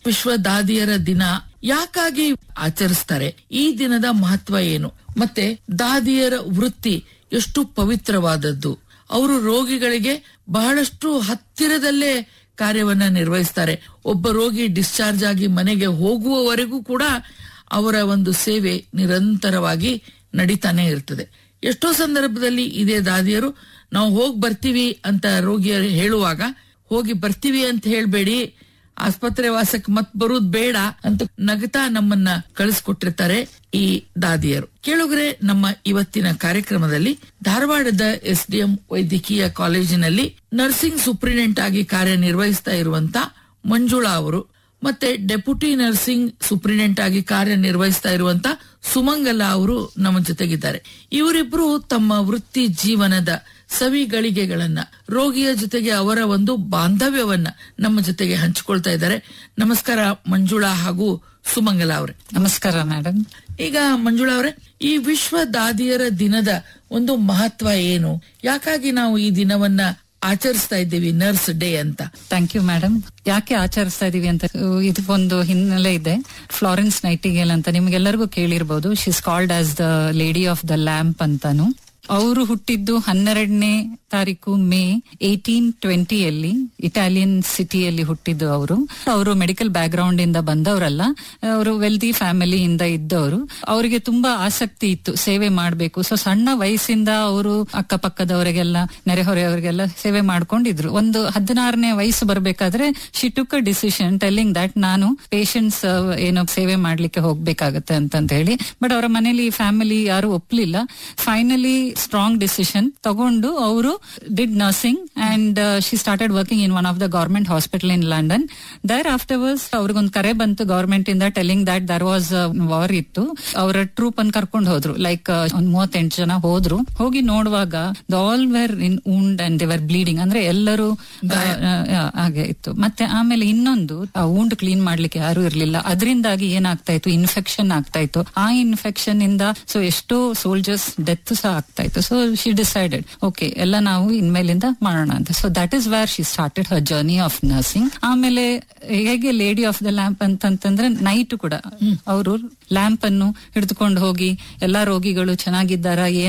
ವಿಶ್ವ ದಾದಿಯರ ದಿನ ಯಾಕಾಗಿ ಆಚರಿಸ್ತಾರೆ ಈ ದಿನದ ಮಹತ್ವ ಏನು ಮತ್ತೆ ದಾದಿಯರ ವೃತ್ತಿ ಎಷ್ಟು ಪವಿತ್ರವಾದದ್ದು ಅವರು ರೋಗಿಗಳಿಗೆ ಬಹಳಷ್ಟು ಹತ್ತಿರದಲ್ಲೇ ಕಾರ್ಯವನ್ನ ನಿರ್ವಹಿಸ್ತಾರೆ ಒಬ್ಬ ರೋಗಿ ಡಿಸ್ಚಾರ್ಜ್ ಆಗಿ ಮನೆಗೆ ಹೋಗುವವರೆಗೂ ಕೂಡ ಅವರ ಒಂದು ಸೇವೆ ನಿರಂತರವಾಗಿ ನಡೀತಾನೆ ಇರ್ತದೆ ಎಷ್ಟೋ ಸಂದರ್ಭದಲ್ಲಿ ಇದೇ ದಾದಿಯರು ನಾವು ಹೋಗಿ ಬರ್ತೀವಿ ಅಂತ ರೋಗಿಯರು ಹೇಳುವಾಗ ಹೋಗಿ ಬರ್ತೀವಿ ಅಂತ ಹೇಳ್ಬೇಡಿ ಆಸ್ಪತ್ರೆ ವಾಸಕ್ಕೆ ಮತ್ ಬರುದ್ ಬೇಡ ಅಂತ ನಗತಾ ನಮ್ಮನ್ನ ಕಳಿಸ್ಕೊಟ್ಟಿರ್ತಾರೆ ಈ ದಾದಿಯರು ಕೇಳುಗರೆ ನಮ್ಮ ಇವತ್ತಿನ ಕಾರ್ಯಕ್ರಮದಲ್ಲಿ ಧಾರವಾಡದ ಎಸ್ಡಿಎಂ ವೈದ್ಯಕೀಯ ಕಾಲೇಜಿನಲ್ಲಿ ನರ್ಸಿಂಗ್ ಸೂಪ್ರಿಡೆಂಟ್ ಆಗಿ ಕಾರ್ಯನಿರ್ವಹಿಸ್ತಾ ಇರುವಂತ ಮಂಜುಳಾ ಅವರು ಮತ್ತೆ ಡೆಪ್ಯೂಟಿ ನರ್ಸಿಂಗ್ ಸೂಪ್ರಿಡೆಂಟ್ ಆಗಿ ಕಾರ್ಯನಿರ್ವಹಿಸ್ತಾ ಇರುವಂತ ಸುಮಂಗಲ ಅವರು ನಮ್ಮ ಜೊತೆಗಿದ್ದಾರೆ ಇವರಿಬ್ರು ತಮ್ಮ ವೃತ್ತಿ ಜೀವನದ ಸವಿಗಳಿಗೆಗಳನ್ನ ರೋಗಿಯ ಜೊತೆಗೆ ಅವರ ಒಂದು ಬಾಂಧವ್ಯವನ್ನ ನಮ್ಮ ಜೊತೆಗೆ ಹಂಚಿಕೊಳ್ತಾ ಇದ್ದಾರೆ ನಮಸ್ಕಾರ ಮಂಜುಳಾ ಹಾಗೂ ಸುಮಂಗಲ ಅವರೇ ನಮಸ್ಕಾರ ಮೇಡಮ್ ಈಗ ಮಂಜುಳಾ ಅವರೇ ಈ ವಿಶ್ವ ದಾದಿಯರ ದಿನದ ಒಂದು ಮಹತ್ವ ಏನು ಯಾಕಾಗಿ ನಾವು ಈ ದಿನವನ್ನ ಆಚರಿಸ್ತಾ ಇದ್ದೀವಿ ನರ್ಸ್ ಡೇ ಅಂತ ಥ್ಯಾಂಕ್ ಯು ಮೇಡಮ್ ಯಾಕೆ ಆಚರಿಸ್ತಾ ಇದೀವಿ ಅಂತ ಇದಕ್ಕೊಂದು ಹಿನ್ನೆಲೆ ಇದೆ ಫ್ಲಾರೆನ್ಸ್ ನೈಟಿಗೇಲ್ ಅಂತ ನಿಮ್ಗೆಲ್ಲರಿಗೂ ಕೇಳಿರ್ಬೋದು she's called as the lady of the lamp ಅಂತಾನು ಅವರು ಹುಟ್ಟಿದ್ದು ಹನ್ನೆರಡನೇ ತಾರೀಕು ಮೇ ಏಟೀನ್ ಟ್ವೆಂಟಿಯಲ್ಲಿ ಇಟಾಲಿಯನ್ ಸಿಟಿಯಲ್ಲಿ ಹುಟ್ಟಿದ್ದು ಅವರು ಅವರು ಮೆಡಿಕಲ್ ಬ್ಯಾಕ್ ಗ್ರೌಂಡ್ ಇಂದ ಬಂದವರಲ್ಲ ಅವರು ವೆಲ್ದಿ ಫ್ಯಾಮಿಲಿಯಿಂದ ಇದ್ದವರು ಅವರಿಗೆ ತುಂಬಾ ಆಸಕ್ತಿ ಇತ್ತು ಸೇವೆ ಮಾಡಬೇಕು ಸೊ ಸಣ್ಣ ವಯಸ್ಸಿಂದ ಅವರು ಅಕ್ಕಪಕ್ಕದವರಿಗೆಲ್ಲ ನೆರೆಹೊರೆಯವರಿಗೆಲ್ಲ ಸೇವೆ ಮಾಡ್ಕೊಂಡಿದ್ರು ಒಂದು ಹದಿನಾರನೇ ವಯಸ್ಸು ಬರ್ಬೇಕಾದ್ರೆ she took a decision telling that ನಾನು ಪೇಷಂಟ್ಸ್ ಏನೋ ಸೇವೆ ಮಾಡ್ಲಿಕ್ಕೆ ಹೋಗ್ಬೇಕಾಗತ್ತೆ ಅಂತಂತ ಹೇಳಿ ಬಟ್ ಅವರ ಮನೇಲಿ ಫ್ಯಾಮಿಲಿ ಯಾರು ಒಪ್ಲಿಲ್ಲ ಫೈನಲಿ ಸ್ಟ್ರಾಂಗ್ ಡಿಸಿಷನ್ ತಗೊಂಡು ಅವರು did nursing and she started working in one of the government hospital in London there afterwards ಅವ್ರಿಗೊಂದು ಕರೆ ಬಂತು ಗವರ್ಮೆಂಟ್ ಇಂದ telling that there was war ಇತ್ತು ಅವರ ಟ್ರೂಪ್ ಅನ್ನು ಕರ್ಕೊಂಡು ಹೋದ್ರು ಲೈಕ್ ಒಂದ್ ಮೂವತ್ತೆಂಟು ಜನ ಹೋದ್ರು ಹೋಗಿ ನೋಡುವಾಗ the all were in wound and they were bleeding ಅಂದ್ರೆ ಎಲ್ಲರೂ ಆ, ಆ, ಹಾಗೆ ಇತ್ತು ಮತ್ತೆ ಆಮೇಲೆ ಇನ್ನೊಂದು ಆ ಊಂಡ್ ಕ್ಲೀನ್ ಮಾಡ್ಲಿಕ್ಕೆ ಯಾರು ಇರ್ಲಿಲ್ಲ ಅದರಿಂದಾಗಿ ಏನಾಗ್ತಾ ಇತ್ತು ಇನ್ಫೆಕ್ಷನ್ ಆಗ್ತಾ ಇತ್ತು ಆ ಇನ್ಫೆಕ್ಷನ್ ಇಂದ ಸೊ ಎಷ್ಟೋ ಸೋಲ್ಜರ್ಸ್ ಡೆತ್ ಸಹ ಆಗ್ತಾ ಇತ್ತು ಸೊ ಶಿ ಡಿಸೈಡೆಡ್ ಓಕೆ ಎಲ್ಲ ನಾವು ಇನ್ಮೇಲಿಂದ ಮಾಡೋಣ ಅಂತ so that is where she started her journey of nursing ಆಮೇಲೆ ಹೇಗೆ ಲೇಡಿ ಆಫ್ ದ ಲ್ಯಾಂಪ್ ಅಂತಂತಂದ್ರೆ ನೈಟ್ ಕೂಡ ಅವರು ಲ್ಯಾಂಪ್ ಅನ್ನು ಹಿಡಿದುಕೊಂಡು ಹೋಗಿ ಎಲ್ಲಾ ರೋಗಿಗಳು ಚೆನ್ನಾಗಿದ್ದಾರಾ ಏನ್